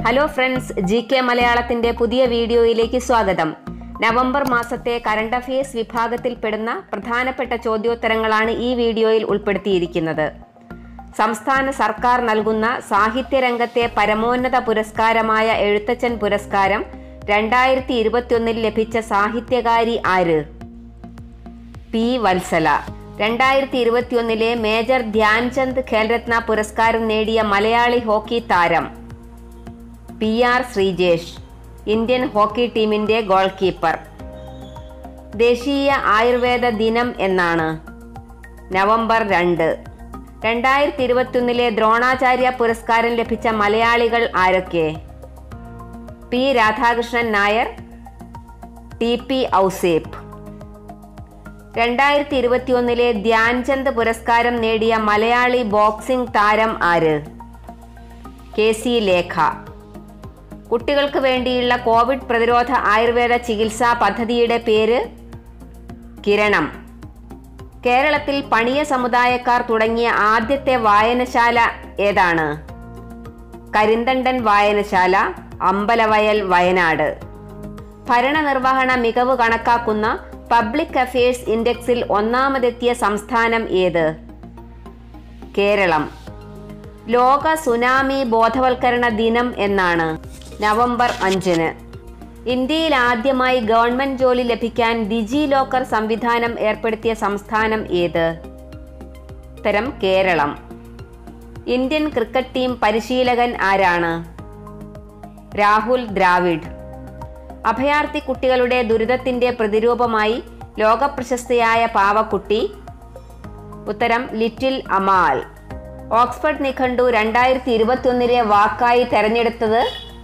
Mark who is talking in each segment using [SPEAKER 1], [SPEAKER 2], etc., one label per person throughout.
[SPEAKER 1] hello friends G K മലയാളത്തിന്റെ പുതിയ വീഡിയോയിലേക്ക് സ്വാഗതം നവംബർ മാസത്തെ കറണ്ട് അഫയേഴ്സ് വിഭാഗത്തിൽപ്പെടുന്ന പ്രധാനപ്പെട്ട ചോദ്യോത്തരങ്ങളാണ് ഈ വീഡിയോയിൽ ഉൾപ്പെടുത്തിയിരിക്കുന്നത് സംസ്ഥാന സർക്കാർ നൽകുന്ന സാഹിത്യരംഗത്തെ പരമോന്നത പുരസ്കാരമായ എഴുത്തച്ഛൻ പുരസ്കാരം രണ്ടായിരത്തി ഇരുപത്തിയൊന്നിൽ ലഭിച്ച സാഹിത്യകാരി ആര് പി വത്സല രണ്ടായിരത്തി ഇരുപത്തിയൊന്നിലെ മേജർ ധ്യാൻചന്ദ് ഖേൽരത്ന പുരസ്കാരം നേടിയ മലയാളി ഹോക്കി താരം P R Sreejesh Indian hockey ടീമിന്റെ ഗോൾ കീപ്പർ ദേശീയ ആയുർവേദ ദിനം എന്നാണ് നവംബർ രണ്ട് രണ്ടായിരത്തി ഇരുപത്തിയൊന്നിലെ ദ്രോണാചാര്യ പുരസ്കാരം ലഭിച്ച മലയാളികൾ ആരൊക്കെ P Radhakrishnan Nair T P Ouseph രണ്ടായിരത്തി ഇരുപത്തിയൊന്നിലെ ധ്യാൻചന്ദ് പുരസ്കാരം നേടിയ മലയാളി ബോക്സിംഗ് താരം ആര് കെ സി ലേഖ കുട്ടികൾക്ക് വേണ്ടിയുള്ള കോവിഡ് പ്രതിരോധ ആയുർവേദ ചികിത്സാ പദ്ധതിയുടെ പേര് കിരണം കേരളത്തിൽ പണിയ സമുദായക്കാർ തുടങ്ങിയ ആദ്യത്തെ വായനശാല ഏതാണ് കരിന്തണ്ടൻ വായനശാല അമ്പലവയൽ വയനാട് ഭരണനിർവഹണ മികവ് കണക്കാക്കുന്ന പബ്ലിക് അഫയേഴ്സ് ഇൻഡെക്സിൽ ഒന്നാമതെത്തിയ സംസ്ഥാനം ഏത് കേരളം ലോക സുനാമി ബോധവൽക്കരണ ദിനം എന്നാണ് നവംബർ അഞ്ചിന് ഇന്ത്യയിൽ ആദ്യമായി ഗവൺമെന്റ് ജോലി ലഭിക്കാൻ ഡിജി ലോക്കർ സംവിധാനം ഏർപ്പെടുത്തിയ സംസ്ഥാനം ഏത് ഉത്തരം കേരളം ഇന്ത്യൻ ക്രിക്കറ്റ് ടീം പരിശീലകൻ ആരാണ് രാഹുൽ ദ്രാവിഡ് അഭയാർത്ഥി കുട്ടികളുടെ ദുരിതത്തിന്റെ പ്രതിരൂപമായി ലോകപ്രശസ്തയായ പാവക്കുട്ടി ഉത്തരം ലിറ്റിൽ അമാൽ ഓക്സ്ഫോർഡ് നിഘണ്ടു രണ്ടായിരത്തി ഇരുപത്തിയൊന്നിലെ വാക്കായി തെരഞ്ഞെടുത്തത്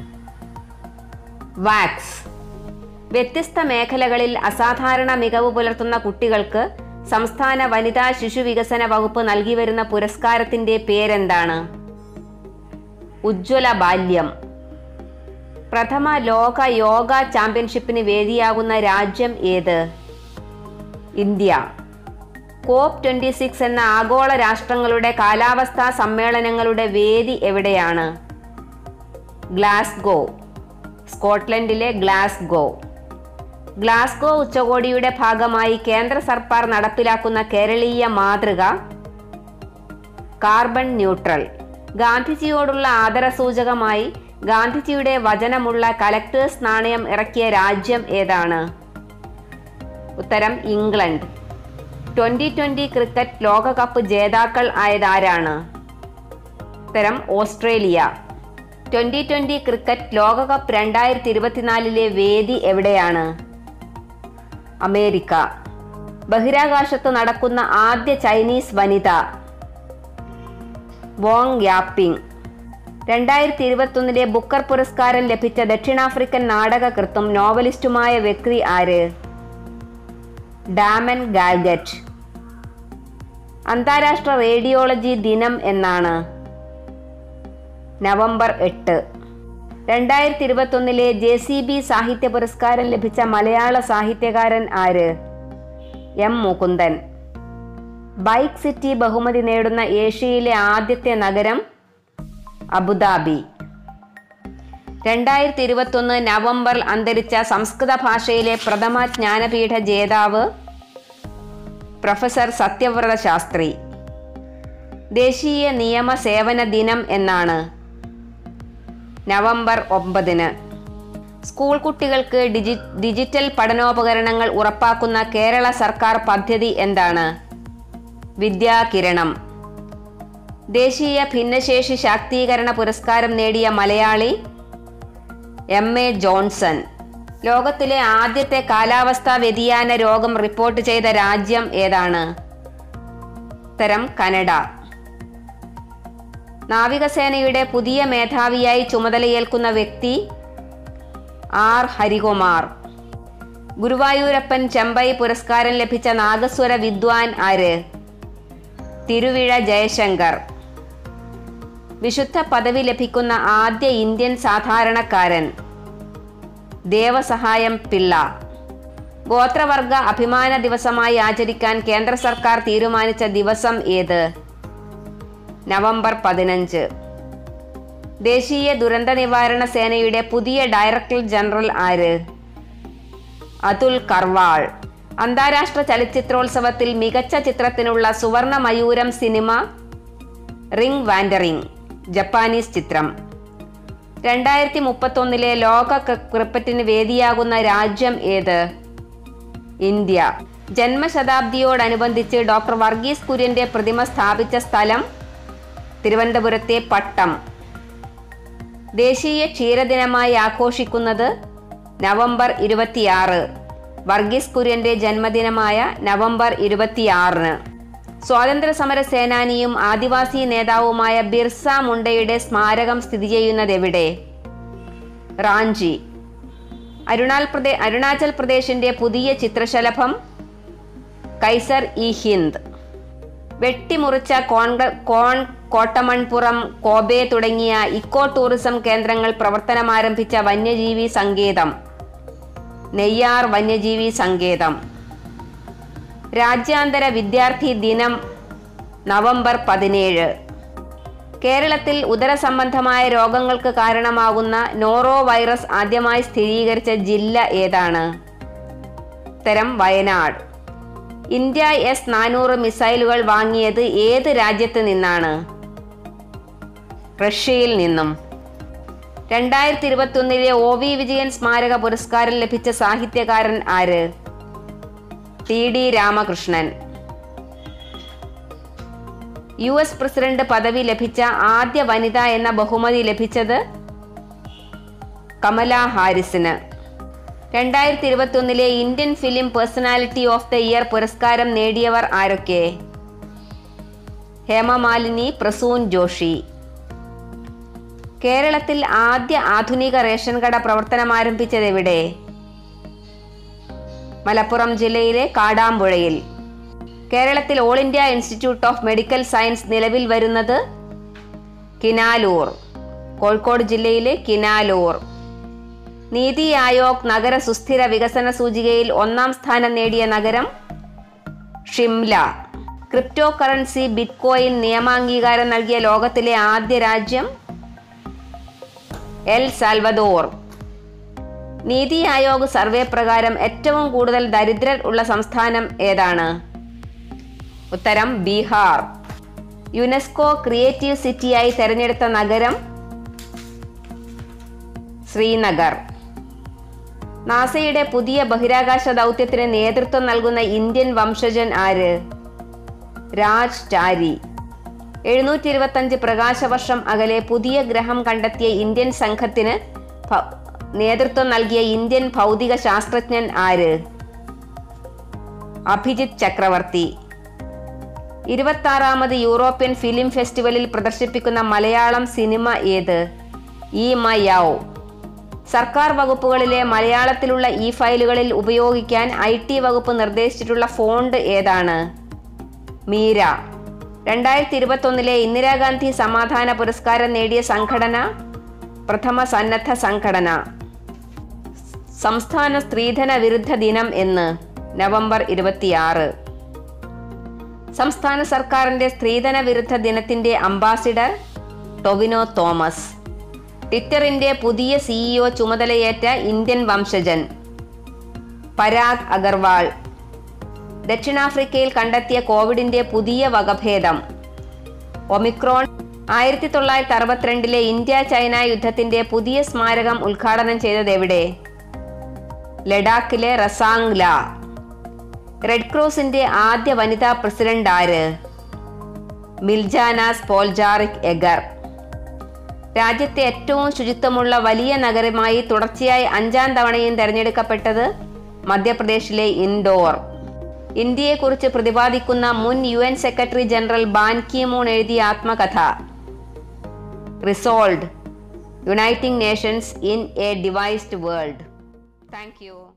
[SPEAKER 1] വാക്സ് വ്യത്യസ്ത മേഖലകളിൽ അസാധാരണ മികവ് പുലർത്തുന്ന കുട്ടികൾക്ക് സംസ്ഥാന വനിതാ ശിശു വികസന വകുപ്പ് നൽകി വരുന്ന പുരസ്കാരത്തിന്റെ പേരെന്താണ് ഉജ്ജ്വല ബാല്യം പ്രഥമ ലോക യോഗ ചാമ്പ്യൻഷിപ്പിന് വേദിയാകുന്ന രാജ്യം ഏത് ഇന്ത്യ കോപ്പ് ട്വന്റി സിക്സ് എന്ന ആഗോള രാഷ്ട്രങ്ങളുടെ കാലാവസ്ഥാ സമ്മേളനങ്ങളുടെ വേദി എവിടെയാണ് ഗ്ലാസ്ഗോ സ്കോട്ട്ലൻഡിലെ ഗ്ലാസ്ഗോ ഗ്ലാസ്ഗോ ഉച്ചകോടിയുടെ ഭാഗമായി കേന്ദ്ര സർക്കാർ നടപ്പിലാക്കുന്ന കേരളീയ മാതൃക കാർബൺ ന്യൂട്രൽ ഗാന്ധിജിയോടുള്ള ആദരസൂചകമായി ഗാന്ധിജിയുടെ വചനമുള്ള കലക്ടേഴ്സ് നാണയം ഇറക്കിയ രാജ്യം ഏതാണ് ഉത്തരം ഇംഗ്ലണ്ട് ട്വന്റി ട്വന്റി ക്രിക്കറ്റ് ലോകകപ്പ് ജേതാക്കൾ ആയതാരാണ് ഉത്തരം ഓസ്ട്രേലിയ ട്വന്റി ട്വന്റി ക്രിക്കറ്റ് ലോകകപ്പ് രണ്ടായിരത്തി ഇരുപത്തിനാലിലെ വേദി എവിടെയാണ് അമേരിക്ക ബഹിരാകാശത്ത് നടക്കുന്ന ആദ്യ ചൈനീസ് വനിത വോങ് യാപ്പിംഗ് രണ്ടായിരത്തി ഇരുപത്തൊന്നിലെ ബുക്കർ പുരസ്കാരം ലഭിച്ച ദക്ഷിണാഫ്രിക്കൻ നാടകകൃത്തും നോവലിസ്റ്റുമായ വ്യക്തി ആര് ഡാമൻ ഗാൽഗറ്റ് അന്താരാഷ്ട്ര റേഡിയോളജി ദിനം എന്നാണ് നവംബർ എട്ട് രണ്ടായിരത്തി ഇരുപത്തൊന്നിലെ ജെ സി ബി സാഹിത്യ പുരസ്കാരം ലഭിച്ച മലയാള സാഹിത്യകാരൻ ആര് എം മുകുന്ദൻ ബൈക്ക് സിറ്റി ബഹുമതി നേടുന്ന ഏഷ്യയിലെ ആദ്യത്തെ നഗരം അബുദാബി രണ്ടായിരത്തി ഇരുപത്തൊന്ന് നവംബറിൽ അന്തരിച്ച സംസ്കൃത ഭാഷയിലെ പ്രഥമ ജ്ഞാനപീഠ ജേതാവ് പ്രൊഫസർ സത്യവ്രത ശാസ്ത്രി ദേശീയ നിയമ സേവന ദിനം എന്നാണ് നവംബർ ഒമ്പതിന് സ്കൂൾ കുട്ടികൾക്ക് ഡിജി ഡിജിറ്റൽ പഠനോപകരണങ്ങൾ ഉറപ്പാക്കുന്ന കേരള സർക്കാർ പദ്ധതി എന്താണ് വിദ്യാകിരണം ദേശീയ ഭിന്നശേഷി ശാക്തീകരണ പുരസ്കാരം നേടിയ മലയാളി എം എ ജോൺസൺ ലോകത്തിലെ ആദ്യത്തെ കാലാവസ്ഥാ വ്യതിയാന രോഗം റിപ്പോർട്ട് ചെയ്ത രാജ്യം ഏതാണ് ഉത്തരം കനഡ നാവികസേനയുടെ പുതിയ മേധാവിയായി ചുമതലയേൽക്കുന്ന വ്യക്തി ആർ ഹരികുമാർ ഗുരുവായൂരപ്പൻ ചെമ്പൈ പുരസ്കാരം ലഭിച്ച നാഗസ്വര വിദ്വാൻ ആര് തിരുവിഴ ജയശങ്കർ വിശുദ്ധ പദവി ലഭിക്കുന്ന ആദ്യ ഇന്ത്യൻ സാധാരണക്കാരൻ ദേവസഹായം പിള്ള ഗോത്രവർഗ അഭിമാന ദിവസമായി ആചരിക്കാൻ കേന്ദ്ര സർക്കാർ തീരുമാനിച്ച ദിവസം ഏത് നവംബർ പതിനഞ്ച് ദേശീയ ദുരന്ത നിവാരണ സേനയുടെ പുതിയ ഡയറക്ടർ ജനറൽ ആര് അതുൽ കർവാൾ അന്താരാഷ്ട്ര ചലച്ചിത്രോത്സവത്തിൽ മികച്ച ചിത്രത്തിനുള്ള സുവർണ മയൂരം സിനിമ റിംഗ് വാൻഡറിംഗ് ജപ്പാനീസ് ചിത്രം രണ്ടായിരത്തി മുപ്പത്തൊന്നിലെ ലോക ക്രി- ക്രിക്കറ്റിന് വേദിയാകുന്ന രാജ്യം ഏത് ഇന്ത്യ ജന്മശതാബ്ദിയോടനുബന്ധിച്ച് ഡോക്ടർ വർഗീസ് കുര്യന്റെ പ്രതിമ സ്ഥാപിച്ച സ്ഥലം തിരുവനന്തപുരത്തെ പട്ടം ദേശീയ ക്ഷീരദിനമായി ആഘോഷിക്കുന്നത് നവംബർ ഇരുപത്തിയാറ് വർഗീസ് കുര്യന്റെ ജന്മദിനമായ നവംബർ ഇരുപത്തിയാറിന് സ്വാതന്ത്ര്യ സമര സേനാനിയും ആദിവാസി നേതാവുമായ ബിർസ മുണ്ടയുടെ സ്മാരകം സ്ഥിതി ചെയ്യുന്നതെവിടെ റാഞ്ചി അരുണാൽ പ്രദേ അരുണാചൽ പ്രദേശിന്റെ പുതിയ ചിത്രശലഭം കൈസർ ഇ ഹിന്ദ് വെട്ടിമുറിച്ച കോൺഗ്ര കോൺ കോട്ടമൺപുറം കോബെ തുടങ്ങിയ ഇക്കോ ടൂറിസം കേന്ദ്രങ്ങൾ പ്രവർത്തനമാരംഭിച്ച വന്യജീവി സങ്കേതം നെയ്യാർ വന്യജീവി സങ്കേതം രാജ്യാന്തര വിദ്യാർത്ഥി ദിനം നവംബർ പതിനേഴ് കേരളത്തിൽ ഉദരസംബന്ധമായ രോഗങ്ങൾക്ക് കാരണമാകുന്ന നോറോ വൈറസ് ആദ്യമായി സ്ഥിരീകരിച്ച ജില്ല ഏതാണ് ഉത്തരം വയനാട് ഇന്ത്യ എസ് നാനൂറ് മിസൈലുകൾ വാങ്ങിയത് ഏത് രാജ്യത്ത് നിന്നാണ് റഷ്യയിൽ നിന്നും രണ്ടായിരത്തി ഇരുപത്തിയൊന്നിലെ ഒ വി വിജയൻ സ്മാരക പുരസ്കാരം ലഭിച്ച സാഹിത്യകാരൻ ആര് T D Ramakrishnan U S president പദവി ലഭിച്ച ആദ്യ വനിത എന്ന ബഹുമതി ലഭിച്ചത് കമല ഹാരിസിന് രണ്ടായിരത്തി ഇരുപത്തിയൊന്നിലെ Indian film personality of the year പുരസ്കാരം നേടിയവർ ആരൊക്കെ ഹേമമാലിനി പ്രസൂൻ ജോഷി കേരളത്തിൽ ആദ്യ ആധുനിക റേഷൻ കട പ്രവർത്തനം ആരംഭിച്ചതെവിടെ മലപ്പുറം ജില്ലയിലെ കാടാമ്പുഴയിൽ കേരളത്തിൽ all India institute of medical science നിലവിൽ വരുന്നത് കിനാലൂർ കോഴിക്കോട് ജില്ലയിലെ കിനാലൂർ നീതി ആയോഗ് നഗര സുസ്ഥിര വികസന സൂചികയിൽ ഒന്നാം സ്ഥാനം നേടിയ നഗരം ഷിംല ക്രിപ്റ്റോ കറൻസി ബിറ്റ്കോയിൻ നിയമാംഗീകാരം നൽകിയ ലോകത്തിലെ ആദ്യ രാജ്യം എൽ സാൽവദോർ നീതി ആയോഗ് സർവേ പ്രകാരം ഏറ്റവും കൂടുതൽ ദരിദ്രർ ഉള്ള സംസ്ഥാനം ഏതാണ് ഉത്തരം ബീഹാർ യുനെസ്കോ ക്രിയേറ്റീവ് സിറ്റിയായി തെരഞ്ഞെടുത്ത നഗരം ശ്രീനഗർ നാസയുടെ പുതിയ ബഹിരാകാശ ദൗത്യത്തിന് നേതൃത്വം നൽകുന്ന ഇന്ത്യൻ വംശജൻ ആര് രാജ് ടാരി എഴുന്നൂറ്റി ഇരുപത്തഞ്ച് പ്രകാശവർഷം അകലെ പുതിയ ഗ്രഹം കണ്ടെത്തിയ ഇന്ത്യൻ സംഘത്തിന് ഭ- നേതൃത്വം നൽകിയ ഇന്ത്യൻ ഭൗതിക ശാസ്ത്രജ്ഞൻ ആര് അഭിജിത്ത് ചക്രവർത്തി ഇരുപത്താറാമത് യൂറോപ്യൻ ഫിലിം ഫെസ്റ്റിവലിൽ പ്രദർശിപ്പിക്കുന്ന മലയാളം സിനിമ ഏത് ഈ മയാവ് സർക്കാർ വകുപ്പുകളിലെ മലയാളത്തിലുള്ള ഇ ഫയലുകളിൽ ഉപയോഗിക്കാൻ ഐ ടി വകുപ്പ് നിർദ്ദേശിച്ചിട്ടുള്ള ഫോണ്ട് ഏതാണ് മീര രണ്ടായിരത്തി ഇരുപത്തൊന്നിലെ ഇന്ദിരാഗാന്ധി സമാധാന പുരസ്കാരം നേടിയ സംഘടന പ്രഥമ സന്നദ്ധ സംഘടന സംസ്ഥാന സ്ത്രീധന വിരുദ്ധ ദിനം എന്ന് നവംബർ ഇരുപത്തിയാറ് സംസ്ഥാന സർക്കാരിന്റെ സ്ത്രീധന വിരുദ്ധ ദിനത്തിന്റെ അംബാസിഡർ ടൊവിനോ തോമസ് ട്വിറ്ററിന്റെ പുതിയ സിഇഒ ചുമതലയേറ്റ ഇന്ത്യൻ വംശജൻ പരാഗ് അഗർവാൾ ദക്ഷിണാഫ്രിക്കയിൽ കണ്ടെത്തിയ കോവിഡിന്റെ പുതിയ വകഭേദം ഒമിക്രോൺ ആയിരത്തി തൊള്ളായിരത്തി അറുപത്തിരണ്ടിലെ ഇന്ത്യ ചൈന യുദ്ധത്തിന്റെ പുതിയ സ്മാരകം ഉദ്ഘാടനം ചെയ്തത് എവിടെ ലഡാക്കിലെ റസാങ്ല റെഡ് ക്രോസിന്റെ ആദ്യ വനിതാ പ്രസിഡന്റ് ആര് മിൽജാനാസ് പോൾജാറിക് എഗർ രാജ്യത്തെ ഏറ്റവും ശുചിത്വമുള്ള വലിയ നഗരമായി തുടർച്ചയായി അഞ്ചാം തവണയും തെരഞ്ഞെടുക്കപ്പെട്ടത് മധ്യപ്രദേശിലെ ഇൻഡോർ ഇന്ത്യയെക്കുറിച്ച് പ്രതിപാദിക്കുന്ന മുൻ U N secretary general Ban Ki moon എഴുതിയ ആത്മകഥ resolved uniting nations in a ഡിവൈസ്ഡ് വേൾഡ് താങ്ക് യു